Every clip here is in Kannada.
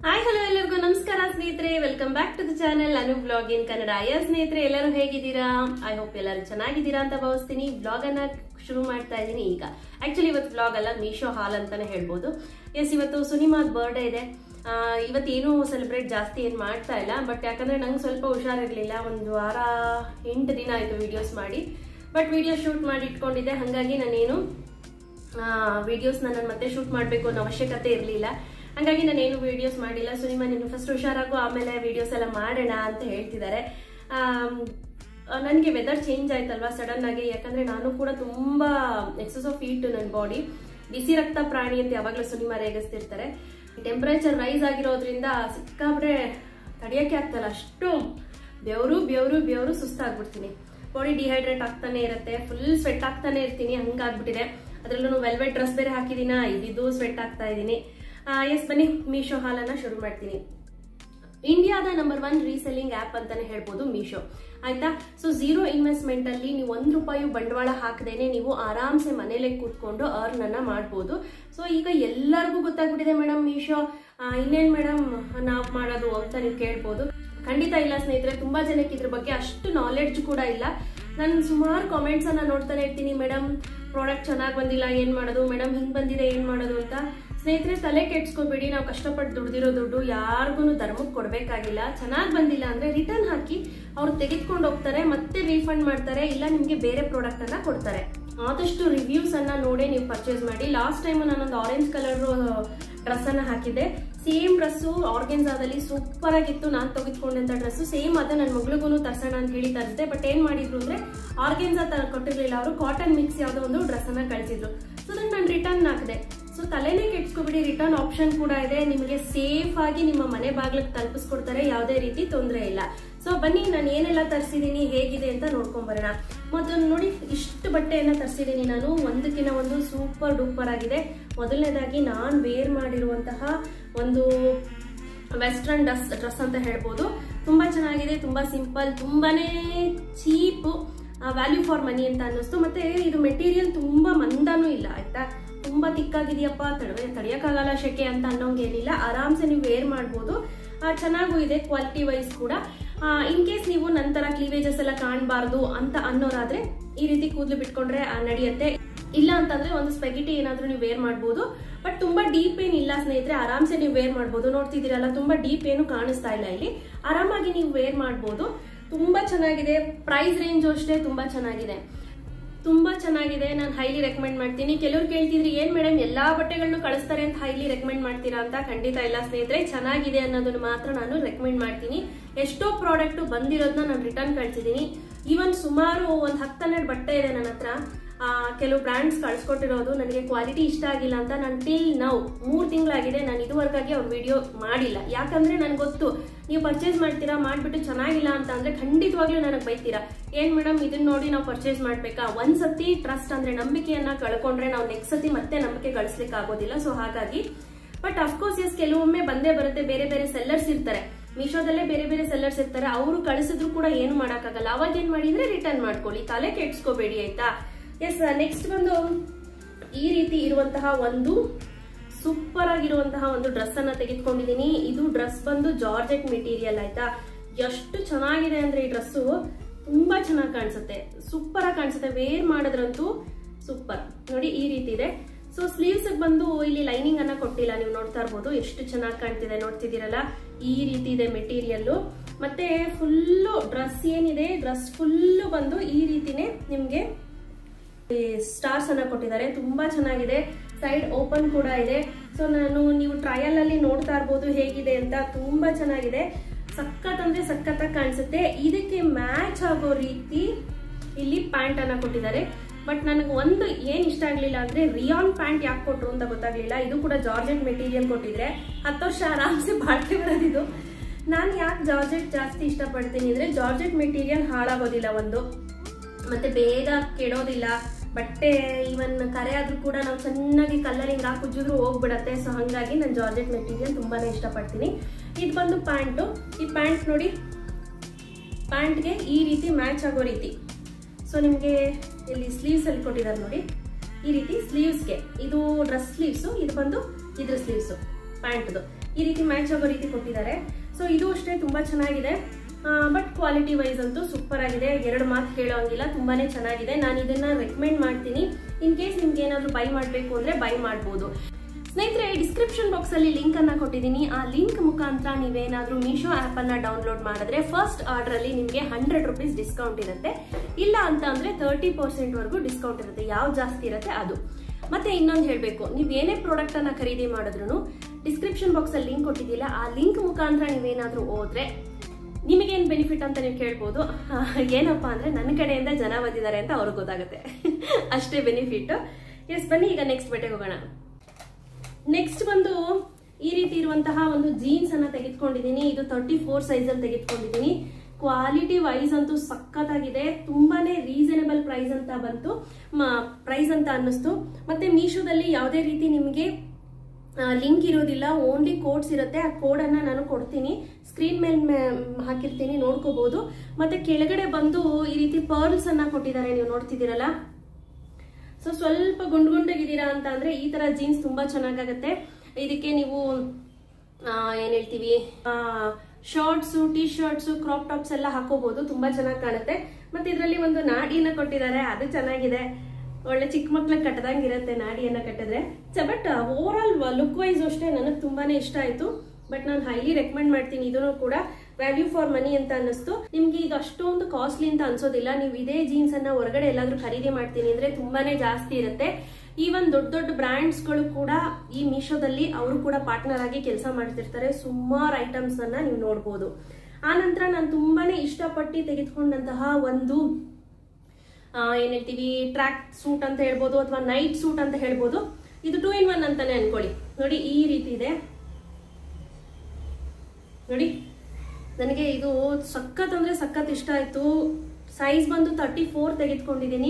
ಹಾಯ್ ಹಲೋ ಎಲ್ಲರಿಗೂ ನಮಸ್ಕಾರ ಸ್ನೇಹಿತರೆ welcome back to the channel Anu blog in Kannada ಅಯ್ಯ ಸ್ನೇಹಿತರೆ ಎಲ್ಲರೂ ಹೇಗಿದ್ದೀರಾ ಐ ಹೋಪ್ ಎಲ್ಲರೂ ಚೆನ್ನಾಗಿದ್ದೀರಾ ಅಂತ ಭಾವಿಸ್ತೀನಿ ಬ್ಲಾಗ್ ಅನ್ನ ಶುರು ಮಾಡ್ತಾ ಇದ್ದೀನಿ ಈಗ ಆಕ್ಚುಲಿ ಇವತ್ತು ಬ್ಲಾಗ್ ಅಲ್ಲ ಮೀಶೋ ಹಾಲ್ ಅಂತಾನೆ ಹೇಳ್ಬೋದು ಎಸ್ ಇವತ್ತು ಸುನಿಮಾದ್ ಬರ್ಡೇ ಇದೆ ಆ, ಇವತ್ತೇನು ಸೆಲೆಬ್ರೇಟ್ ಜಾಸ್ತಿ ಏನು ಮಾಡ್ತಾ ಇಲ್ಲ ಬಟ್ ಯಾಕಂದ್ರೆ ನಂಗೆ ಸ್ವಲ್ಪ ಹುಷಾರಿರ್ಲಿಲ್ಲ ಒಂದು ವಾರ ಎಂಟು ದಿನ ಆಯಿತು ವಿಡಿಯೋಸ್ ಮಾಡಿ ಬಟ್ ವಿಡಿಯೋ ಶೂಟ್ ಮಾಡಿ ಇಟ್ಕೊಂಡಿದ್ದೆ ಹಾಗಾಗಿ ನಾನೇನು ವಿಡಿಯೋಸ್ ನಾನು ಮತ್ತೆ ಶೂಟ್ ಮಾಡಬೇಕು ಅನ್ನೋ ಅವಶ್ಯಕತೆ ಇರಲಿಲ್ಲ ಹಂಗಾಗಿ ನಾನೇನು ವಿಡಿಯೋಸ್ ಮಾಡಿಲ್ಲ ಸುನಿಮಾ ನೀನು ಫಸ್ಟ್ ಹುಷಾರಾಗು ಆಮೇಲೆ ವಿಡಿಯೋಸ್ ಎಲ್ಲ ಮಾಡೋಣ ಅಂತ ಹೇಳ್ತಿದ್ದಾರೆ ನನಗೆ ವೆದರ್ ಚೇಂಜ್ ಆಯ್ತಲ್ವಾ ಸಡನ್ ಆಗಿ ಯಾಕಂದ್ರೆ ನಾನು ಕೂಡ ತುಂಬಾ ಎಕ್ಸಸ್ ಆಫ್ ಹೀಟ್ ನನ್ನ ಬಾಡಿ ಬಿಸಿ ರಕ್ತ ಪ್ರಾಣಿ ಅಂತ ಯಾವಾಗಲೂ ಸುನಿಮಾ ರೇಗಿಸ್ತಿರ್ತಾರೆ ಟೆಂಪರೇಚರ್ ರೈಸ್ ಆಗಿರೋದ್ರಿಂದ ಸಿಕ್ಕಾಬಿಟ್ರೆ ತಡೆಯೋಕೆ ಆಗ್ತಲ್ಲ ಅಷ್ಟು ಬೆವರು ಬೆವರು ಬೆವರು ಸುಸ್ತಾಗ್ಬಿಡ್ತೀನಿ ಬಾಡಿ ಡಿಹೈಡ್ರೇಟ್ ಆಗ್ತಾನೆ ಇರುತ್ತೆ ಫುಲ್ ಸ್ವೆಟ್ ಆಗ್ತಾನೆ ಇರ್ತೀನಿ ಹಂಗಾಗ್ಬಿಟ್ಟಿದೆ ಅದರಲ್ಲೂ ವೆಲ್ವೆಟ್ ಡ್ರೆಸ್ ಬೇರೆ ಹಾಕಿದೀನ ಇದ್ದಿದ್ದು ಸ್ವೆಟ್ ಆಗ್ತಾ ಇದ್ದೀನಿ ಎಸ್ ಬನ್ನಿ ಮೀಶೋ ಹಾಲನ್ನ ಶುರು ಮಾಡ್ತೀನಿ ಇಂಡಿಯಾದ ನಂಬರ್ ಒನ್ ರೀಸೆಲ್ಲಿಂಗ್ ಆಪ್ ಅಂತಾನೆ ಹೇಳ್ಬೋದು ಮೀಶೋ ಆಯ್ತಾ ಸೊ ಝೀರೋ ಇನ್ವೆಸ್ಟ್ಮೆಂಟ್ ಅಲ್ಲಿ ನೀವು ಒಂದ್ ರೂಪಾಯಿ ಬಂಡವಾಳ ಹಾಕದೇನೆ ನೀವು ಆರಾಮ್ಸೆ ಮನೇಲೆ ಕೂತ್ಕೊಂಡು ಅರ್ನ್ ಅನ್ನ ಮಾಡ್ಬೋದು ಸೊ ಈಗ ಎಲ್ಲರಿಗೂ ಗೊತ್ತಾಗ್ಬಿಟ್ಟಿದೆ ಮೇಡಮ್ ಮೀಶೋ ಆ, ಇನ್ನೇನ್ ಮೇಡಮ್ ನಾವ್ ಮಾಡೋದು ಅಂತ ನೀವು ಕೇಳ್ಬೋದು ಖಂಡಿತ ಇಲ್ಲ ಸ್ನೇಹಿತರೆ ತುಂಬಾ ಜನಕ್ಕೆ ಇದ್ರ ಬಗ್ಗೆ ಅಷ್ಟು ನಾಲೆಡ್ಜ್ ಕೂಡ ಇಲ್ಲ ನಾನು ಸುಮಾರು ಕಾಮೆಂಟ್ಸ್ ಅನ್ನ ನೋಡ್ತಾನೆ ಇರ್ತೀನಿ ಮೇಡಮ್ ಪ್ರಾಡಕ್ಟ್ ಚೆನ್ನಾಗಿ ಬಂದಿಲ್ಲ ಏನ್ ಮಾಡೋದು ಮೇಡಮ್ ಹಿಂಗ್ ಬಂದಿದೆ ಏನ್ ಮಾಡೋದು ಅಂತ ಸ್ನೇಹಿತರೆ ತಲೆ ಕೆಡ್ಸ್ಕೊಬೇಡಿ ನಾವು ಕಷ್ಟಪಟ್ಟು ದುಡ್ದಿರೋ ದುಡ್ಡು ಯಾರಿಗೂ ಧರ್ಮಕ್ಕೆ ಕೊಡ್ಬೇಕಾಗಿಲ್ಲ ಚೆನ್ನಾಗಿ ಬಂದಿಲ್ಲ ಅಂದ್ರೆ ರಿಟರ್ನ್ ಹಾಕಿ ಅವ್ರು ತೆಗೆದುಕೊಂಡು ಹೋಗ್ತಾರೆ ಮತ್ತೆ ರೀಫಂಡ್ ಮಾಡ್ತಾರೆ ಇಲ್ಲ ನಿಮ್ಗೆ ಬೇರೆ ಪ್ರಾಡಕ್ಟ್ ಅನ್ನ ಕೊಡ್ತಾರೆ ಆದಷ್ಟು ರಿವ್ಯೂಸ್ ಅನ್ನ ನೋಡಿ ನೀವು ಪರ್ಚೇಸ್ ಮಾಡಿ ಲಾಸ್ಟ್ ಟೈಮ್ ನಾನೊಂದು ಆರೆಂಜ್ ಕಲರ್ ಡ್ರೆಸ್ ಅನ್ನ ಹಾಕಿದ್ದೆ ಸೇಮ್ ಡ್ರೆಸ್ಸು ಆರ್ಗೆನ್ಸಾದಲ್ಲಿ ಸೂಪರ್ ಆಗಿತ್ತು ನಾನು ತೆಗೆದುಕೊಂಡಂತ ಡ್ರೆಸ್ ಸೇಮ್ ಅದ ನನ್ನ ಮಗಳಿಗೂ ತರ್ಸೋಣ ಅಂತ ಹೇಳಿ ತರಿಸಿದೆ ಬಟ್ ಏನ್ ಮಾಡಿದ್ರು ಅಂದ್ರೆ ಆರ್ಗೆನ್ಸಾ ತರ ಕೊಟ್ಟಿರ್ಲಿಲ್ಲ ಅವರು ಕಾಟನ್ ಮಿಕ್ಸ್ ಯಾವ್ದೋ ಒಂದು ಡ್ರೆಸ್ ಅನ್ನ ಕಳಿಸಿದ್ರು ಸೊ ಅದನ್ನ ನಾನು ರಿಟರ್ನ್ ಹಾಕಿದೆ ಸೊ ತಲೆನೇ ಕೆಡ್ಸ್ಕೊಬಿಡಿ ರಿಟರ್ನ್ ಆಪ್ಷನ್ ಕೂಡ ಇದೆ ನಿಮಗೆ ಸೇಫ್ ಆಗಿ ನಿಮ್ಮ ಮನೆ ಬಾಗ್ಲಿಗೆ ತಲುಪಿಸ್ಕೊಡ್ತಾರೆ ಯಾವುದೇ ರೀತಿ ತೊಂದರೆ ಇಲ್ಲ ಸೊ ಬನ್ನಿ ನಾನು ಏನೆಲ್ಲ ತರಿಸಿದೀನಿ ಹೇಗಿದೆ ಅಂತ ನೋಡ್ಕೊಂಡ್ ಬರೋಣ ಮೊದಲು ನೋಡಿ ಇಷ್ಟು ಬಟ್ಟೆಯನ್ನ ತರಿಸಿದೀನಿ ನಾನು ಒಂದಕ್ಕಿಂತ ಒಂದು ಸೂಪರ್ ಡೂಪರ್ ಆಗಿದೆ ಮೊದಲನೇದಾಗಿ ನಾನು ವೇರ್ ಮಾಡಿರುವಂತಹ ಒಂದು ವೆಸ್ಟರ್ನ್ ಡ್ರೆಸ್ ಡ್ರೆಸ್ ಅಂತ ಹೇಳ್ಬೋದು ತುಂಬಾ ಚೆನ್ನಾಗಿದೆ ತುಂಬಾ ಸಿಂಪಲ್ ತುಂಬಾನೇ ಚೀಪ್ ವ್ಯಾಲ್ಯೂ ಫಾರ್ ಮನಿ ಅಂತ ಅನ್ನಿಸ್ತು ಮತ್ತೆ ಇದು ಮೆಟೀರಿಯಲ್ ತುಂಬಾ ಮಂದನೂ ಇಲ್ಲ ಆಯ್ತಾ ತುಂಬಾ ತಿಕ್ಕಾಗಿದೆಯಪ್ಪ ತಡವೆ ತಡೆಯಕ್ಕಾಗಲ್ಲ ಶೆಕೆ ಅಂತ ಅನ್ನೋಂಗೇನಿಲ್ಲ ಆರಾಮ್ಸೆ ನೀವು ವೇರ್ ಮಾಡ್ಬೋದು ಆ, ಚೆನ್ನಾಗೂ ಇದೆ ಕ್ವಾಲಿಟಿ ವೈಸ್ ಕೂಡ ಇನ್ ಕೇಸ್ ನೀವು ನಂತರ ಕ್ಲೀವೇಜಸ್ ಎಲ್ಲ ಕಾಣಬಾರ್ದು ಅಂತ ಅನ್ನೋರಾದ್ರೆ ಈ ರೀತಿ ಕೂದಲು ಬಿಟ್ಕೊಂಡ್ರೆ ಆ, ನಡೆಯುತ್ತೆ ಇಲ್ಲ ಅಂತಂದ್ರೆ ಒಂದು ಸ್ಪೆಗಿಟಿ ಏನಾದ್ರೂ ನೀವು ವೇರ್ ಮಾಡ್ಬೋದು ಬಟ್ ತುಂಬಾ ಡೀಪ್ ಏನಿಲ್ಲ ಸ್ನೇಹಿತರೆ ಆರಾಮ್ಸೆ ನೀವು ವೇರ್ ಮಾಡ್ಬೋದು ನೋಡ್ತಿದ್ದೀರಲ್ಲ ತುಂಬಾ ಡೀಪ್ ಏನು ಕಾಣಿಸ್ತಾ ಇಲ್ಲ ಇಲ್ಲಿ ಆರಾಮಾಗಿ ನೀವು ವೇರ್ ಮಾಡ್ಬೋದು ತುಂಬಾ ಚೆನ್ನಾಗಿದೆ ಪ್ರೈಸ್ ರೇಂಜ್ ಅಷ್ಟೇ ತುಂಬಾ ಚೆನ್ನಾಗಿದೆ ತುಂಬಾ ಚೆನ್ನಾಗಿದೆ ನಾನು ಹೈಲಿ ರೆಕಮೆಂಡ್ ಮಾಡ್ತೀನಿ ಕೆಲವ್ರು ಕೇಳ್ತಿದ್ರಿ ಏನ್ ಮೇಡಮ್ ಎಲ್ಲಾ ಬಟ್ಟೆಗಳನ್ನು ಕಳಿಸ್ತಾರೆ ಅಂತ ಹೈಲಿ ರೆಕಮೆಂಡ್ ಮಾಡ್ತೀರಾ ಅಂತ ಖಂಡಿತ ಇಲ್ಲ ಸ್ನೇಹಿತರೆ ಚೆನ್ನಾಗಿದೆ ಅನ್ನೋದನ್ನ ಮಾತ್ರ ನಾನು ರೆಕಮೆಂಡ್ ಮಾಡ್ತೀನಿ ಎಷ್ಟೋ ಪ್ರಾಡಕ್ಟ್ ಬಂದಿರೋದನ್ನ ನಾನು ರಿಟರ್ನ್ ಕಳ್ಸಿದೀನಿ ಈವನ್ ಸುಮಾರು ಒಂದ್ ಹತ್ತನ್ನೆರಡು ಬಟ್ಟೆ ಇದೆ ನನ್ನ ಹತ್ರ ಆ, ಕೆಲವು ಬ್ರ್ಯಾಂಡ್ಸ್ ಕಳ್ಸಿಕೊಟ್ಟಿರೋದು ನನಗೆ ಕ್ವಾಲಿಟಿ ಇಷ್ಟ ಆಗಿಲ್ಲ ಅಂತ ನಾನು ಟಿಲ್ ನೌ ಮೂರು ತಿಂಗಳಾಗಿದೆ ನಾನು ಇದುವರೆಗಾಗಿ ಅವ್ರ ವಿಡಿಯೋ ಮಾಡಿಲ್ಲ ಯಾಕಂದ್ರೆ ನನ್ಗೆ ಗೊತ್ತು ನೀವು ಪರ್ಚೇಸ್ ಮಾಡ್ತೀರಾ ಮಾಡ್ಬಿಟ್ಟು ಚೆನ್ನಾಗಿಲ್ಲ ಅಂತ ಅಂದ್ರೆ ಖಂಡಿತವಾಗ್ಲೂ ನನಗೆ ಬೈತೀರಾ ಏನ್ ಮೇಡಮ್ ಇದನ್ನ ನೋಡಿ ನಾವು ಪರ್ಚೇಸ್ ಮಾಡ್ಬೇಕಾ ಒಂದ್ ಸತಿ ಟ್ರಸ್ಟ್ ಅಂದ್ರೆ ನಂಬಿಕೆಯನ್ನ ಕಳ್ಕೊಂಡ್ರೆ ನಾವು ನೆಕ್ಸ್ಟ್ ಸತಿ ಮತ್ತೆ ನಂಬಿಕೆ ಗಳಿಸ್ಲಿಕ್ಕೆ ಆಗೋದಿಲ್ಲ ಸೊ ಹಾಗಾಗಿ ಬಟ್ ಅಫ್ಕೋರ್ಸ್ ಎಸ್ ಕೆಲವೊಮ್ಮೆ ಬಂದೇ ಬರುತ್ತೆ ಬೇರೆ ಬೇರೆ ಸೆಲ್ಲರ್ಸ್ ಇರ್ತಾರೆ ಮೀಶೋದಲ್ಲೇ ಬೇರೆ ಬೇರೆ ಸೆಲ್ಲರ್ಸ್ ಇರ್ತಾರೆ ಅವರು ಕಳಿಸಿದ್ರು ಕೂಡ ಏನು ಮಾಡಕ್ಕಾಗಲ್ಲ ಅವಾಗ ಏನ್ ಮಾಡಿದ್ರೆ ರಿಟರ್ನ್ ಮಾಡ್ಕೊಳ್ಳಿ ತಲೆ ಕೆಡ್ಸ್ಕೋಬೇಡಿ ಆಯ್ತಾ ಎಸ್ ನೆಕ್ಸ್ಟ್ ಬಂದು ಈ ರೀತಿ ಇರುವಂತಹ ಒಂದು ಸೂಪರ್ ಆಗಿರುವಂತಹ ಒಂದು ಡ್ರೆಸ್ ಅನ್ನ ತೆಗೆದುಕೊಂಡಿದೀನಿ ಇದು ಡ್ರೆಸ್ ಬಂದು ಜಾರ್ಜೆಟ್ ಮೆಟೀರಿಯಲ್ ಆಯ್ತಾ ಎಷ್ಟು ಚೆನ್ನಾಗಿದೆ ಅಂದ್ರೆ ಈ ಡ್ರೆಸ್ಸು ತುಂಬಾ ಚೆನ್ನಾಗಿ ಕಾಣಿಸುತ್ತೆ ಸೂಪರ್ ಆಗಿ ಕಾಣಿಸುತ್ತೆ ವೇರ್ ಮಾಡಿದ್ರಂತೂ ಸೂಪರ್ ನೋಡಿ ಈ ರೀತಿ ಇದೆ ಸೊ ಸ್ಲೀವ್ಸ್ ಬಂದು ಇಲ್ಲಿ ಲೈನಿಂಗ್ ಅನ್ನ ಕೊಟ್ಟಿಲ್ಲ ನೀವು ನೋಡ್ತಾ ಇರ್ಬೋದು ಎಷ್ಟು ಚೆನ್ನಾಗಿ ಕಾಣ್ತಿದೆ ನೋಡ್ತಿದ್ದೀರಲ್ಲ ಈ ರೀತಿ ಇದೆ ಮೆಟೀರಿಯಲ್ ಮತ್ತೆ ಫುಲ್ಲು ಡ್ರೆಸ್ ಏನಿದೆ ಡ್ರೆಸ್ ಫುಲ್ಲು ಬಂದು ಈ ರೀತಿನೇ ನಿಮ್ಗೆ ಸ್ಟಾರ್ಸ್ ಅನ್ನ ಕೊಟ್ಟಿದ್ದಾರೆ ತುಂಬಾ ಚೆನ್ನಾಗಿದೆ ಸೈಡ್ ಓಪನ್ ಕೂಡ ಇದೆ ಸೊ ನಾನು ನೀವು ಟ್ರಯಲ್ ಅಲ್ಲಿ ನೋಡ್ತಾ ಇರ್ಬೋದು ಹೇಗಿದೆ ಅಂತ ತುಂಬಾ ಚೆನ್ನಾಗಿದೆ ಸಖತ್ ಅಂದ್ರೆ ಸಖತ್ತಾಗಿ ಕಾಣಿಸುತ್ತೆ ಇದಕ್ಕೆ ಮ್ಯಾಚ್ ಆಗೋ ರೀತಿ ಇಲ್ಲಿ ಪ್ಯಾಂಟ್ ಅನ್ನ ಕೊಟ್ಟಿದ್ದಾರೆ ಬಟ್ ನನಗೆ ಒಂದು ಏನ್ ಇಷ್ಟ ಆಗ್ಲಿಲ್ಲ ಅಂದ್ರೆ ರಿಯಾನ್ ಪ್ಯಾಂಟ್ ಯಾಕೆ ಕೊಟ್ರು ಅಂತ ಗೊತ್ತಾಗ್ಲಿಲ್ಲ ಇದು ಕೂಡ ಜಾರ್ಜೆಟ್ ಮೆಟೀರಿಯಲ್ ಕೊಟ್ಟಿದ್ರೆ ಹತ್ತು ವರ್ಷ ಆರಾಮ್ಸೆ ಬಾಳ್ಕೆ ಬರೋದಿದು ನಾನು ಯಾಕೆ ಜಾರ್ಜೆಟ್ ಜಾಸ್ತಿ ಇಷ್ಟಪಡ್ತೀನಿ ಅಂದ್ರೆ ಜಾರ್ಜೆಟ್ ಮೆಟೀರಿಯಲ್ ಹಾಳಾಗೋದಿಲ್ಲ ಒಂದು ಮತ್ತೆ ಬೇಗ ಕೆಡೋದಿಲ್ಲ ಬಟ್ಟೆ ಇವನ್ ಕರೆ ಆದ್ರೂ ಕೂಡ ನಾವು ಚೆನ್ನಾಗಿ ಕಲ್ಲಲ್ಲಿ ಹಿಂಗೆ ಹಾಕಿ ಉಜ್ಜಿದ್ರು ಹೋಗ್ಬಿಡತ್ತೆ ಸೊ ಹಾಗಾಗಿ ನಾನು ಜಾರ್ಜೆಟ್ ಮೆಟೀರಿಯಲ್ ತುಂಬಾನೇ ಇಷ್ಟಪಡ್ತೀನಿ ಇದು ಬಂದು ಪ್ಯಾಂಟು ಈ ಪ್ಯಾಂಟ್ ನೋಡಿ ಪ್ಯಾಂಟ್ಗೆ ಈ ರೀತಿ ಮ್ಯಾಚ್ ಆಗೋ ರೀತಿ ಸೊ ನಿಮಗೆ ಇಲ್ಲಿ ಸ್ಲೀವ್ಸ್ ಅಲ್ಲಿ ಕೊಟ್ಟಿದ್ದಾರೆ ನೋಡಿ ಈ ರೀತಿ ಸ್ಲೀವ್ಸ್ಗೆ ಇದು ಡ್ರೆಸ್ ಸ್ಲೀವ್ಸು ಇದು ಬಂದು ಇದ್ರ ಸ್ಲೀವ್ಸು ಪ್ಯಾಂಟ್ದು ಈ ರೀತಿ ಮ್ಯಾಚ್ ಆಗೋ ರೀತಿ ಕೊಟ್ಟಿದ್ದಾರೆ ಸೊ ಇದು ಅಷ್ಟೇ ತುಂಬಾ ಚೆನ್ನಾಗಿದೆ ಬಟ್ ಕ್ವಾಲಿಟಿ ವೈಸ್ ಅಂತೂ ಸೂಪರ್ ಆಗಿದೆ ಎರಡು ಮಾತು ಹೇಳೋ ಹಂಗಿಲ್ಲ ತುಂಬಾನೇ ಚೆನ್ನಾಗಿದೆ ನಾನು ಇದನ್ನ ರೆಕಮೆಂಡ್ ಮಾಡ್ತೀನಿ ಇನ್ ಕೇಸ್ ನಿಮ್ಗೆ ಏನಾದ್ರು ಬೈ ಮಾಡಬೇಕು ಅಂದ್ರೆ ಬೈ ಮಾಡ್ಬೋದು ಸ್ನೇಹಿತರೆ ಡಿಸ್ಕ್ರಿಪ್ಷನ್ ಬಾಕ್ಸ್ ಅಲ್ಲಿ ಲಿಂಕ್ ಅನ್ನ ಕೊಟ್ಟಿದ್ದೀನಿ ಆ ಲಿಂಕ್ ಮುಖಾಂತರ ನೀವೇನಾದ್ರೂ ಮೀಶೋ ಆಪ್ ಅನ್ನ ಡೌನ್ಲೋಡ್ ಮಾಡಿದ್ರೆ ಫಸ್ಟ್ ಆರ್ಡರ್ ಅಲ್ಲಿ ನಿಮಗೆ ಹಂಡ್ರೆಡ್ ರುಪೀಸ್ ಡಿಸ್ಕೌಂಟ್ ಇರುತ್ತೆ ಇಲ್ಲ ಅಂತ ಅಂದ್ರೆ ತರ್ಟಿ ಪರ್ಸೆಂಟ್ ವರೆಗೂ ಡಿಸ್ಕೌಂಟ್ ಇರುತ್ತೆ ಯಾವ್ದು ಜಾಸ್ತಿ ಇರುತ್ತೆ ಅದು ಮತ್ತೆ ಇನ್ನೊಂದು ಹೇಳಬೇಕು ನೀವು ಏನೇ ಪ್ರಾಡಕ್ಟ್ ಅನ್ನ ಖರೀದಿ ಮಾಡಿದ್ರು ಡಿಸ್ಕ್ರಿಪ್ಷನ್ ಬಾಕ್ಸ್ ಅಲ್ಲಿ ಲಿಂಕ್ ಕೊಟ್ಟಿದ್ದಿಲ್ಲ ಆ ಲಿಂಕ್ ಮುಖಾಂತರ ನೀವೇನಾದ್ರೂ ಹೋದ್ರೆ ನಿಮಗೇನು ಬೆನಿಫಿಟ್ ಅಂತ ನೀವು ಕೇಳ್ಬೋದು ಏನಪ್ಪಾ ಅಂದ್ರೆ ನನ್ನ ಕಡೆಯಿಂದ ಜನ ಬಂದಿದ್ದಾರೆ ಅಂತ ಅವ್ರಿಗೆ ಗೊತ್ತಾಗುತ್ತೆ ಅಷ್ಟೇ ಬೆನಿಫಿಟ್ ಎಸ್ ಬನ್ನಿ ಈಗ ನೆಕ್ಸ್ಟ್ ಬಟ್ಟೆಗೆ ಹೋಗೋಣ ನೆಕ್ಸ್ಟ್ ಬಂದು ಈ ರೀತಿ ಇರುವಂತಹ ಒಂದು ಜೀನ್ಸ್ ಅನ್ನ ತೆಗೆದುಕೊಂಡಿದ್ದೀನಿ ಇದು ತರ್ಟಿ ಫೋರ್ ಸೈಜ್ ಅಲ್ಲಿ ತೆಗೆದುಕೊಂಡಿದ್ದೀನಿ ಕ್ವಾಲಿಟಿ ವೈಸ್ ಅಂತೂ ಸಖತ್ತಾಗಿದೆ ತುಂಬಾನೇ ರೀಸನಬಲ್ ಪ್ರೈಸ್ ಅಂತ ಬಂತು ಪ್ರೈಸ್ ಅಂತ ಅನ್ನಿಸ್ತು ಮತ್ತೆ ಮೀಶೋದಲ್ಲಿ ಯಾವುದೇ ರೀತಿ ನಿಮಗೆ ಲಿಂಕ್ ಇರೋದಿಲ್ಲ ಓನ್ಲಿ ಕೋಡ್ಸ್ ಇರುತ್ತೆ ಆ ಕೋಡನ್ನು ನಾನು ಕೊಡ್ತೀನಿ ಸ್ಕ್ರೀನ್ ಮೇಲೆ ಹಾಕಿರ್ತೀನಿ ನೋಡ್ಕೋಬಹುದು ಮತ್ತೆ ಕೆಳಗಡೆ ಬಂದು ಈ ರೀತಿ ಪರ್ಲ್ಸ್ ಅನ್ನ ಕೊಟ್ಟಿದ್ದಾರೆ ನೀವು ನೋಡ್ತಿದ್ದೀರಲ್ಲ ಸೊ ಸ್ವಲ್ಪ ಗುಂಡ್ ಗುಂಡಗಿದ್ದೀರಾ ಅಂತ ಅಂದ್ರೆ ಈ ತರ ಜೀನ್ಸ್ ತುಂಬಾ ಚೆನ್ನಾಗಾಗತ್ತೆ ಇದಕ್ಕೆ ನೀವು ಆ, ಏನ್ ಹೇಳ್ತೀವಿ shorts T shirts crop tops ಎಲ್ಲ ಹಾಕೋಬಹುದು ತುಂಬಾ ಚೆನ್ನಾಗಿ ಕಾಣುತ್ತೆ ಮತ್ತೆ ಇದರಲ್ಲಿ ಒಂದು ನಾಡಿನ ಕೊಟ್ಟಿದ್ದಾರೆ ಅದು ಚೆನ್ನಾಗಿದೆ ಒಳ್ಳೆ ಚಿಕ್ಕ ಮಕ್ಳಿಗೆ ಕಟ್ಟದಂಗಿರುತ್ತೆ ನಾಡಿಯನ್ನ ಕಟ್ಟಿದ್ರೆ but overall look wise ಅಷ್ಟೇ ನನಗೆ ತುಂಬಾನೇ ಇಷ್ಟ ಆಯ್ತು ಬಟ್ ನಾನು ಹೈಲಿ ರೆಕಮೆಂಡ್ ಮಾಡ್ತೀನಿ ಇದನ್ನು ಕೂಡ ವ್ಯಾಲ್ಯೂ ಫಾರ್ ಮನಿ ಅಂತ ಅನ್ನಿಸ್ತು ನಿಮ್ಗೆ ಇದು ಅಷ್ಟೊಂದು ಕಾಸ್ಟ್ಲಿ ಅಂತ ಅನ್ಸೋದಿಲ್ಲ ನೀವು ಇದೇ ಜೀನ್ಸ್ ಅನ್ನ ಹೊರಗಡೆ ಎಲ್ಲಾದ್ರೂ ಖರೀದಿ ಮಾಡ್ತೀನಿ ಅಂದ್ರೆ ತುಂಬಾನೇ ಜಾಸ್ತಿ ಇರುತ್ತೆ ಈವನ್ ದೊಡ್ಡ ದೊಡ್ಡ ಬ್ರ್ಯಾಂಡ್ಸ್ ಗಳು ಕೂಡ ಈ ಮೀಶೋದಲ್ಲಿ ಅವರು ಕೂಡ ಪಾರ್ಟ್ನರ್ ಆಗಿ ಕೆಲಸ ಮಾಡ್ತಿರ್ತಾರೆ ಸುಮಾರು ಐಟಮ್ಸ್ ಅನ್ನ ನೀವು ನೋಡ್ಬೋದು ಆ ನಂತರ ನಾನು ತುಂಬಾನೇ ಇಷ್ಟಪಟ್ಟು ತೆಗೆದುಕೊಂಡಂತಹ ಒಂದು ಆ, ಏನ್ ಹೇಳ್ತೀವಿ ಟ್ರ್ಯಾಕ್ ಸೂಟ್ ಅಂತ ಹೇಳ್ಬೋದು ಅಥವಾ ನೈಟ್ ಸೂಟ್ ಅಂತ ಹೇಳ್ಬೋದು ಇದು ಟೂ ಇನ್ ಒನ್ ಅಂತಾನೆ ಅನ್ಕೊಳ್ಳಿ ನೋಡಿ ಈ ರೀತಿ ಇದೆ ನೋಡಿ ನನಗೆ ಇದು ಸಖತ್ ಅಂದ್ರೆ ಸಖತ್ ಇಷ್ಟ ಆಯ್ತು ಸೈಜ್ ಬಂದು ತರ್ಟಿ ಫೋರ್ ತೆಗೆದುಕೊಂಡಿದ್ದೀನಿ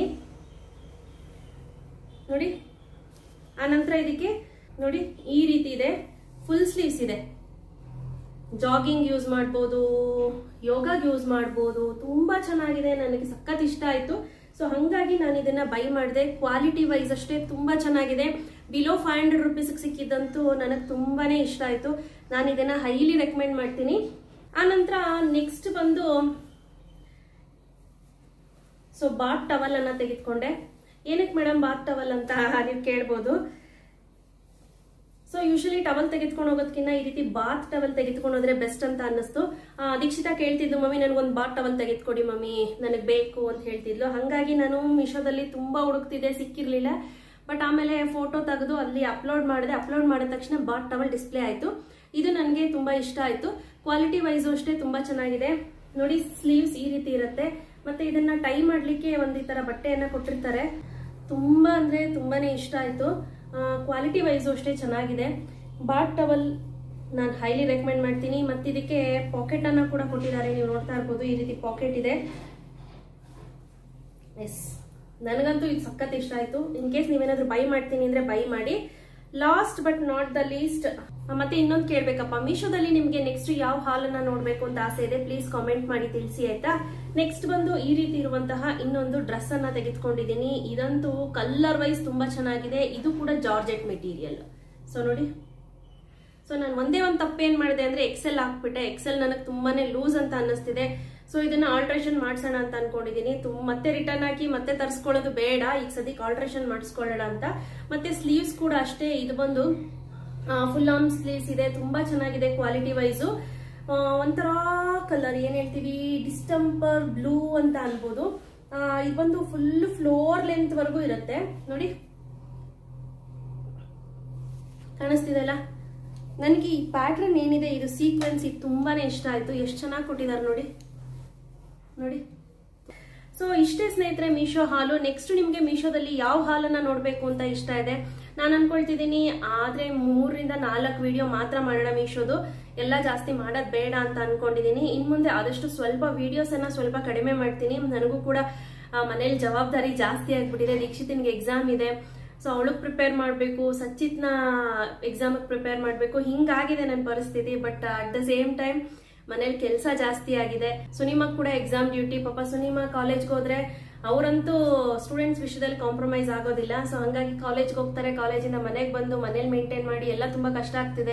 ನೋಡಿ ಆ ನಂತರ ಇದಕ್ಕೆ ನೋಡಿ ಈ ರೀತಿ ಇದೆ ಫುಲ್ ಸ್ಲೀವ್ಸ್ ಇದೆ ಜಾಗಿಂಗ್ ಯೂಸ್ ಮಾಡ್ಬೋದು ಯೋಗಾಗ್ ಯೂಸ್ ಮಾಡ್ಬೋದು ತುಂಬಾ ಚೆನ್ನಾಗಿದೆ ನನಗೆ ಸಖತ್ ಇಷ್ಟ ಆಯ್ತು ಸೊ ಹಂಗಾಗಿ ನಾನು ಇದನ್ನ ಬೈ ಮಾಡಿದೆ ಕ್ವಾಲಿಟಿ ವೈಸ್ ಅಷ್ಟೇ ತುಂಬಾ ಚೆನ್ನಾಗಿದೆ ಬಿಲೋ ಫೈವ್ ಹಂಡ್ರೆಡ್ ರುಪೀಸ್ಗೆ ಸಿಕ್ಕಿದ್ದಂತೂ ನನಗೆ ತುಂಬಾನೇ ಇಷ್ಟ ಆಯ್ತು ನಾನು ಇದನ್ನ ಹೈಲಿ ರೆಕಮೆಂಡ್ ಮಾಡ್ತೀನಿ ಆ ನಂತರ ನೆಕ್ಸ್ಟ್ ಬಂದು ಸೊ ಬಾತ್ ಟವಲ್ ಅನ್ನ ತೆಗೆದುಕೊಂಡೆ ಏನಕ್ಕೆ ಮೇಡಮ್ ಬಾತ್ ಟವಲ್ ಅಂತ ನೀವು ಕೇಳ್ಬೋದು ಸೊ ಯೂಶಲಿ ಟವಲ್ ತೆಗೆದುಕೊಂಡು ಹೋಗೋದಕ್ಕಿಂತ ಈ ರೀತಿ ಬಾತ್ ಟವಲ್ ತೆಗೆದುಕೊಂಡು ಹೋದ್ರೆ ಬೆಸ್ಟ್ ಅಂತ ಅನ್ನಿಸ್ತು ಆ, ದೀಕ್ಷಿತಾ ಕೇಳ್ತಿದ್ಲು ಮಮ್ಮಿ ನನಗೊಂದು ಬಾತ್ ಟವಲ್ ತೆಗೆದುಕೊಡಿ ಮಮ್ಮಿ ನನಗೆ ಬೇಕು ಅಂತ ಹೇಳ್ತಿದ್ಲು ಹಾಗಾಗಿ ನಾನು ಮೀಶೋದಲ್ಲಿ ತುಂಬಾ ಹುಡುಕ್ತಿದ್ದೆ ಸಿಕ್ಕಿರ್ಲಿಲ್ಲ ಬಟ್ ಆಮೇಲೆ ಫೋಟೋ ತೆಗೆದು ಅಲ್ಲಿ ಅಪ್ಲೋಡ್ ಮಾಡಿದೆ ಅಪ್ಲೋಡ್ ಮಾಡಿದ ತಕ್ಷಣ ಬಾತ್ ಟವಲ್ ಡಿಸ್ಪ್ಲೇ ಆಯಿತು ಇದು ನನಗೆ ತುಂಬಾ ಇಷ್ಟ ಆಯಿತು ಕ್ವಾಲಿಟಿ ವೈಸು ಅಷ್ಟೇ ತುಂಬಾ ಚೆನ್ನಾಗಿದೆ ನೋಡಿ ಸ್ಲೀವ್ಸ್ ಈ ರೀತಿ ಇರುತ್ತೆ ಮತ್ತೆ ಇದನ್ನ ಟೈ ಮಾಡ್ಲಿಕ್ಕೆ ಒಂದು ಈ ತರ ಬಟ್ಟೆಯನ್ನ ಕೊಟ್ಟಿರ್ತಾರೆ ತುಂಬಾ ಅಂದ್ರೆ ತುಂಬಾನೇ ಇಷ್ಟ ಆಯ್ತು ಕ್ವಾಲಿಟಿ ವೈಸು ಅಷ್ಟೇ ಚೆನ್ನಾಗಿದೆ ಬಾಟ್ ಟವಲ್ ನಾನು ಹೈಲಿ ರೆಕಮೆಂಡ್ ಮಾಡ್ತೀನಿ ಮತ್ತೆ ಇದಕ್ಕೆ ಪಾಕೆಟ್ ಅನ್ನ ಕೂಡ ಕೊಟ್ಟಿದ್ದಾರೆ ನೀವು ನೋಡ್ತಾ ಇರ್ಬೋದು ಈ ರೀತಿ ಪಾಕೆಟ್ ಇದೆ ಎಸ್ ನನಗಂತೂ ಇದು ಸಖತ್ ಇಷ್ಟ ಆಯ್ತು ಇನ್ ಕೇಸ್ ನೀವೇನಾದ್ರೂ ಬೈ ಮಾಡ್ತೀನಿ ಅಂದ್ರೆ ಬೈ ಮಾಡಿ last but not the least ಮತ್ತೆ ಇನ್ನೊಂದು ಕೇಳ್ಬೇಕಪ್ಪ ಮೀಶೋದಲ್ಲಿ ನಿಮ್ಗೆ ನೆಕ್ಸ್ಟ್ ಯಾವ ಹಾಲನ್ನ ನೋಡ್ಬೇಕು ಅಂತ ಆಸೆ ಇದೆ ಪ್ಲೀಸ್ ಕಾಮೆಂಟ್ ಮಾಡಿ ತಿಳಿಸಿ ಆಯ್ತಾ ನೆಕ್ಸ್ಟ್ ಬಂದು ಈ ರೀತಿ ಇರುವಂತಹ ಇನ್ನೊಂದು ಡ್ರೆಸ್ ಅನ್ನ ತೆಗೆದುಕೊಂಡಿದ್ದೀನಿ ಇದಂತೂ ಕಲರ್ ವೈಸ್ ತುಂಬಾ ಚೆನ್ನಾಗಿದೆ ಇದು ಕೂಡ ಜಾರ್ಜೆಟ್ ಮೆಟೀರಿಯಲ್ ಸೊ ನೋಡಿ ಸೊ ನಾನು ಒಂದೇ ಒಂದು ತಪ್ಪೇನ್ ಮಾಡಿದೆ ಅಂದ್ರೆ ಎಕ್ಸೆಲ್ ಹಾಕ್ಬಿಟ್ಟೆ ಎಕ್ಸೆಲ್ ನನಗೆ ತುಂಬಾನೇ ಲೂಸ್ ಅಂತ ಅನ್ನಿಸ್ತಿದೆ ಸೊ ಇದನ್ನ ಆಲ್ಟ್ರೇಷನ್ ಮಾಡ್ಸೋಣ ಅಂತ ಅನ್ಕೊಂಡಿದೀನಿ ತುಮ್ ಮತ್ತೆ ರಿಟರ್ನ್ ಹಾಕಿ ಮತ್ತೆ ತರಿಸ್ಕೊಳ್ಳೋದು ಬೇಡ ಈಗ ಸದ್ಯಕ್ಕೆ ಆಲ್ಟ್ರೇಷನ್ ಮಾಡಿಸ್ಕೊಳ್ಳೋಣ ಅಂತ ಮತ್ತೆ ಸ್ಲೀವ್ಸ್ ಕೂಡ ಅಷ್ಟೇ ಇದು ಬಂದು ಫುಲ್ ಆರ್ಮ್ ಸ್ಲೀವ್ಸ್ ಇದೆ ತುಂಬಾ ಚೆನ್ನಾಗಿದೆ ಕ್ವಾಲಿಟಿ ವೈಸು ಒಂಥರ ಕಲರ್ ಏನ್ ಹೇಳ್ತೀವಿ ಡಿಸ್ಟಂಪರ್ ಬ್ಲೂ ಅಂತ ಅನ್ಬೋದು ಆ, ಇದು ಬಂದು ಫುಲ್ ಫ್ಲೋರ್ ಲೆಂತ್ ವರೆಗೂ ಇರುತ್ತೆ ನೋಡಿ ಕಾಣಿಸ್ತಿದೆಲ್ಲ ನನಗೆ ಈ ಪ್ಯಾಟ್ರನ್ ಏನಿದೆ ಇದು ಸೀಕ್ವೆನ್ಸ್ ಇದು ತುಂಬಾನೇ ಇಷ್ಟ ಆಯ್ತು ಎಷ್ಟು ಚೆನ್ನಾಗಿ ಕೊಟ್ಟಿದ್ದಾರೆ ನೋಡಿ ನೋಡಿ ಸೊ ಇಷ್ಟೇ ಸ್ನೇಹಿತರೆ ಮೀಶೋ ಹಾಲು ನೆಕ್ಸ್ಟ್ ನಿಮ್ಗೆ ಮೀಶೋದಲ್ಲಿ ಯಾವ ಹಾಲನ್ನ ನೋಡ್ಬೇಕು ಅಂತ ಇಷ್ಟ ಇದೆ ನಾನು ಅನ್ಕೊಳ್ತಿದ್ದೀನಿ ಆದ್ರೆ ಮೂರರಿಂದ ನಾಲ್ಕು ವಿಡಿಯೋ ಮಾತ್ರ ಮಾಡೋಣ ಮೀಶೋದು ಎಲ್ಲ ಜಾಸ್ತಿ ಮಾಡೋದ್ ಬೇಡ ಅಂತ ಅನ್ಕೊಂಡಿದೀನಿ ಇನ್ ಮುಂದೆ ಆದಷ್ಟು ಸ್ವಲ್ಪ ವಿಡಿಯೋಸ್ ಅನ್ನ ಸ್ವಲ್ಪ ಕಡಿಮೆ ಮಾಡ್ತೀನಿ ನನಗೂ ಕೂಡ ಆ, ಮನೇಲಿ ಜವಾಬ್ದಾರಿ ಜಾಸ್ತಿ ಆಗ್ಬಿಟ್ಟಿದೆ ದೀಕ್ಷಿತನ್ಗೆ ಎಕ್ಸಾಮ್ ಇದೆ ಸೊ ಅವಳಗ್ ಪ್ರಿಪೇರ್ ಮಾಡಬೇಕು ಸಚಿತ್ನ ಎಕ್ಸಾಮ್ ಪ್ರಿಪೇರ್ ಮಾಡಬೇಕು ಹಿಂಗಾಗಿದೆ ನನ್ನ ಪರಿಸ್ಥಿತಿ but at the same time ಮನೇಲಿ ಕೆಲಸ ಜಾಸ್ತಿ ಆಗಿದೆ ಸುನಿಮಾ ಕೂಡ ಎಕ್ಸಾಮ್ ಡ್ಯೂಟಿ ಪಾಪ ಸುನಿಮಾ ಕಾಲೇಜ್ಗೆ ಹೋದ್ರೆ ಅವರಂತೂ ಸ್ಟೂಡೆಂಟ್ಸ್ ವಿಷಯದಲ್ಲಿ ಕಾಂಪ್ರಮೈಸ್ ಆಗೋದಿಲ್ಲ ಸೊ ಹಂಗಾಗಿ ಕಾಲೇಜ್ಗೆ ಹೋಗ್ತಾರೆ ಕಾಲೇಜಿಂದ ಮನೆಗೆ ಬಂದು ಮನೇಲಿ ಮೇಂಟೈನ್ ಮಾಡಿ ಎಲ್ಲ ತುಂಬಾ ಕಷ್ಟ ಆಗ್ತಿದೆ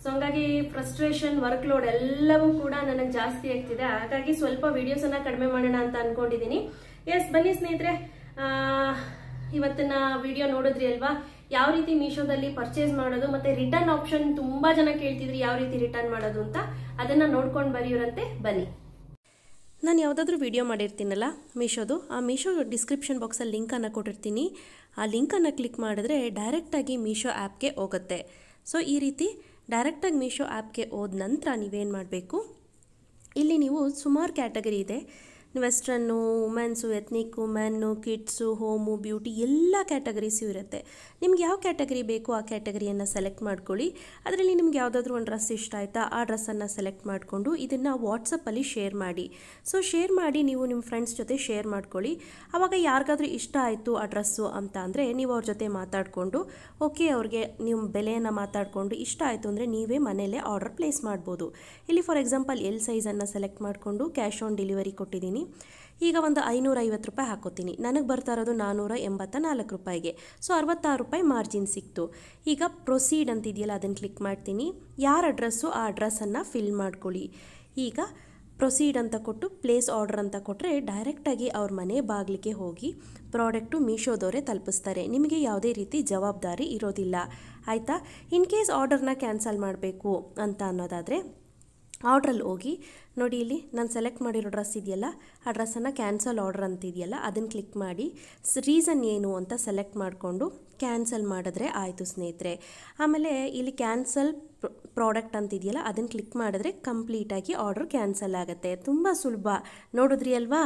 ಸೊ ಹಂಗಾಗಿ ಫ್ರಸ್ಟ್ರೇಷನ್ ವರ್ಕ್ ಲೋಡ್ ಎಲ್ಲವೂ ಕೂಡ ನನಗೆ ಜಾಸ್ತಿ ಆಗ್ತಿದೆ ಹಾಗಾಗಿ ಸ್ವಲ್ಪ ವಿಡಿಯೋಸ್ ಅನ್ನ ಕಡಿಮೆ ಮಾಡೋಣ ಅಂತ ಅನ್ಕೊಂಡಿದೀನಿ ಎಸ್ ಬನ್ನಿ ಸ್ನೇಹಿತರೆ ಆ, ಇವತ್ತಿನ ವಿಡಿಯೋ ನೋಡಿದ್ರಿ ಅಲ್ವಾ ಯಾವ ರೀತಿ ಮೀಶೋದಲ್ಲಿ ಪರ್ಚೇಸ್ ಮಾಡೋದು ಮತ್ತೆ ರಿಟರ್ನ್ ಆಪ್ಷನ್ ತುಂಬಾ ಜನ ಕೇಳ್ತಿದ್ರಿ ಯಾವ ರೀತಿ ರಿಟರ್ನ್ ಮಾಡೋದು ಅಂತ ಅದನ್ನ ನೋಡ್ಕೊಂಡು ಬರೆಯೋರಂತೆ ಬನ್ನಿ ನಾನು ಯಾವುದಾದ್ರೂ ವಿಡಿಯೋ ಮಾಡಿರ್ತೀನಲ್ಲ ಮೀಶೋದು ಆ ಮೀಶೋ ಡಿಸ್ಕ್ರಿಪ್ಷನ್ ಬಾಕ್ಸಲ್ಲಿ ಲಿಂಕನ್ನು ಕೊಟ್ಟಿರ್ತೀನಿ ಆ ಲಿಂಕನ್ನು ಕ್ಲಿಕ್ ಮಾಡಿದ್ರೆ ಡೈರೆಕ್ಟಾಗಿ ಮೀಶೋ ಆ್ಯಪ್ಗೆ ಹೋಗುತ್ತೆ ಸೊ ಈ ರೀತಿ ಡೈರೆಕ್ಟಾಗಿ ಮೀಶೋ ಆ್ಯಪ್ಗೆ ಹೋದ ನಂತರ ನೀವೇನು ಮಾಡಬೇಕು ಇಲ್ಲಿ ನೀವು ಸುಮಾರು ಕ್ಯಾಟಗರಿ ಇದೆ western women's ethnic women kids home beauty ಎಲ್ಲ ಕ್ಯಾಟಗರೀಸು ಇರುತ್ತೆ ನಿಮ್ಗೆ ಯಾವ ಕ್ಯಾಟಗರಿ ಬೇಕು ಆ ಕ್ಯಾಟಗರಿಯನ್ನು ಸೆಲೆಕ್ಟ್ ಮಾಡ್ಕೊಳ್ಳಿ ಅದರಲ್ಲಿ ನಿಮ್ಗೆ ಯಾವುದಾದ್ರೂ ಒಂದು ಡ್ರೆಸ್ ಇಷ್ಟ ಆಯಿತಾ ಆ ಡ್ರೆಸ್ಸನ್ನು ಸೆಲೆಕ್ಟ್ ಮಾಡಿಕೊಂಡು ಇದನ್ನು ವಾಟ್ಸಪ್ಪಲ್ಲಿ ಶೇರ್ ಮಾಡಿ ಸೊ ಶೇರ್ ಮಾಡಿ ನೀವು ನಿಮ್ಮ ಫ್ರೆಂಡ್ಸ್ ಜೊತೆ ಶೇರ್ ಮಾಡ್ಕೊಳ್ಳಿ ಆವಾಗ ಯಾರಿಗಾದ್ರೂ ಇಷ್ಟ ಆಯಿತು ಆ ಡ್ರೆಸ್ಸು ಅಂತ ಅಂದರೆ ನೀವು ಅವ್ರ ಜೊತೆ ಮಾತಾಡಿಕೊಂಡು ಓಕೆ ಅವ್ರಿಗೆ ನೀವು ಬೆಲೆಯನ್ನು ಮಾತಾಡಿಕೊಂಡು ಇಷ್ಟ ಆಯಿತು ಅಂದರೆ ನೀವೇ ಮನೆಯಲ್ಲೇ ಆರ್ಡರ್ ಪ್ಲೇಸ್ ಮಾಡ್ಬೋದು ಇಲ್ಲಿ ಫಾರ್ ಎಕ್ಸಾಂಪಲ್ ಎಲ್ ಸೈಜನ್ನು ಸೆಲೆಕ್ಟ್ ಮಾಡಿಕೊಂಡು ಕ್ಯಾಶ್ ಆನ್ ಡೆಲಿವರಿ ಕೊಟ್ಟಿದ್ದೀನಿ ಈಗ ಒಂದು ಐನೂರ ಐವತ್ತು ರೂಪಾಯಿ ಹಾಕೋತೀನಿ ನನಗೆ ಬರ್ತಾ ಇರೋದು ನಾನ್ನೂರ ಎಂಬತ್ತ ನಾಲ್ಕು ರೂಪಾಯಿಗೆ ಸೊ ಅರವತ್ತಾರು ರೂಪಾಯಿ ಮಾರ್ಜಿನ್ ಸಿಕ್ತು ಈಗ ಪ್ರೊಸೀಡ್ ಅಂತಿದೆಯಲ್ಲ ಅದನ್ನು ಕ್ಲಿಕ್ ಮಾಡ್ತೀನಿ ಯಾರ ಅಡ್ರೆಸ್ಸು ಆ ಅಡ್ರೆಸ್ಸನ್ನು ಫಿಲ್ ಮಾಡ್ಕೊಳ್ಳಿ ಈಗ ಪ್ರೊಸೀಡ್ ಅಂತ ಕೊಟ್ಟು ಪ್ಲೇಸ್ ಆರ್ಡರ್ ಅಂತ ಕೊಟ್ಟರೆ ಡೈರೆಕ್ಟಾಗಿ ಅವ್ರ ಮನೆ ಬಾಗಿಲಿಗೆ ಹೋಗಿ ಪ್ರಾಡಕ್ಟು ಮೀಶೋದವರೇ ತಲುಪಿಸ್ತಾರೆ ನಿಮಗೆ ಯಾವುದೇ ರೀತಿ ಜವಾಬ್ದಾರಿ ಇರೋದಿಲ್ಲ ಆಯಿತಾ ಇನ್ ಕೇಸ್ ಆರ್ಡರ್ನ ಕ್ಯಾನ್ಸಲ್ ಮಾಡಬೇಕು ಅಂತ ಅನ್ನೋದಾದರೆ ಆರ್ಡ್ರಲ್ಲಿ ಹೋಗಿ ನೋಡಿ ಇಲ್ಲಿ ನಾನು ಸೆಲೆಕ್ಟ್ ಮಾಡಿರೋ ಡ್ರೆಸ್ ಇದೆಯಲ್ಲ ಆ ಡ್ರೆಸ್ಸನ್ನು ಕ್ಯಾನ್ಸಲ್ ಆರ್ಡರ್ ಅಂತಿದೆಯಲ್ಲ ಅದನ್ನು ಕ್ಲಿಕ್ ಮಾಡಿ ರೀಸನ್ ಏನು ಅಂತ ಸೆಲೆಕ್ಟ್ ಮಾಡಿಕೊಂಡು ಕ್ಯಾನ್ಸಲ್ ಮಾಡಿದ್ರೆ ಆಯಿತು ಸ್ನೇಹಿತರೆ ಆಮೇಲೆ ಇಲ್ಲಿ ಕ್ಯಾನ್ಸಲ್ ಪ್ರಾಡಕ್ಟ್ ಅಂತಿದೆಯಲ್ಲ ಅದನ್ನು ಕ್ಲಿಕ್ ಮಾಡಿದ್ರೆ ಕಂಪ್ಲೀಟಾಗಿ ಆರ್ಡರ್ ಕ್ಯಾನ್ಸಲ್ ಆಗುತ್ತೆ ತುಂಬ ಸುಲಭ ನೋಡಿದ್ರಿ ಅಲ್ವಾ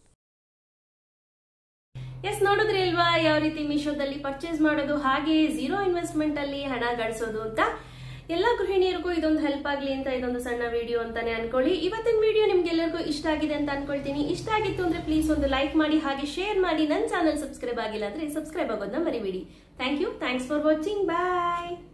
ಎಸ್ ನೋಡಿದ್ರಿ ಅಲ್ವಾ ಯಾವ ರೀತಿ ಮೀಶೋದಲ್ಲಿ ಪರ್ಚೇಸ್ ಮಾಡೋದು ಹಾಗೆ ಝೀರೋ ಇನ್ವೆಸ್ಟ್ಮೆಂಟ್ ಅಲ್ಲಿ ಹಣ ಗಳಿಸೋದು ಅಂತ ಎಲ್ಲ ಗೃಹಿಣಿಯರಿಗೂ ಇದೊಂದು ಹೆಲ್ಪ್ ಆಗ್ಲಿ ಅಂತ ಇದೊಂದು ಸಣ್ಣ ವಿಡಿಯೋ ಅಂತಾನೆ ಅನ್ಕೊಳ್ಳಿ ಇವತ್ತಿನ ವಿಡಿಯೋ ನಿಮ್ಗೆಲ್ಲರಿಗೂ ಇಷ್ಟ ಆಗಿದೆ ಅಂತ ಅನ್ಕೊಳ್ತೀನಿ ಇಷ್ಟ ಆಗಿತ್ತು ಅಂದ್ರೆ ಪ್ಲೀಸ್ ಒಂದು ಲೈಕ್ ಮಾಡಿ ಹಾಗೆ ಶೇರ್ ಮಾಡಿ ನನ್ನ ಚಾನಲ್ ಸಬ್ಸ್ಕ್ರೈಬ್ ಆಗಿಲ್ಲ ಅಂದ್ರೆ ಸಬ್ಸ್ಕ್ರೈಬ್ ಆಗೋದನ್ನ ಮರಿಬೇಡಿ thank you thanks for watching bye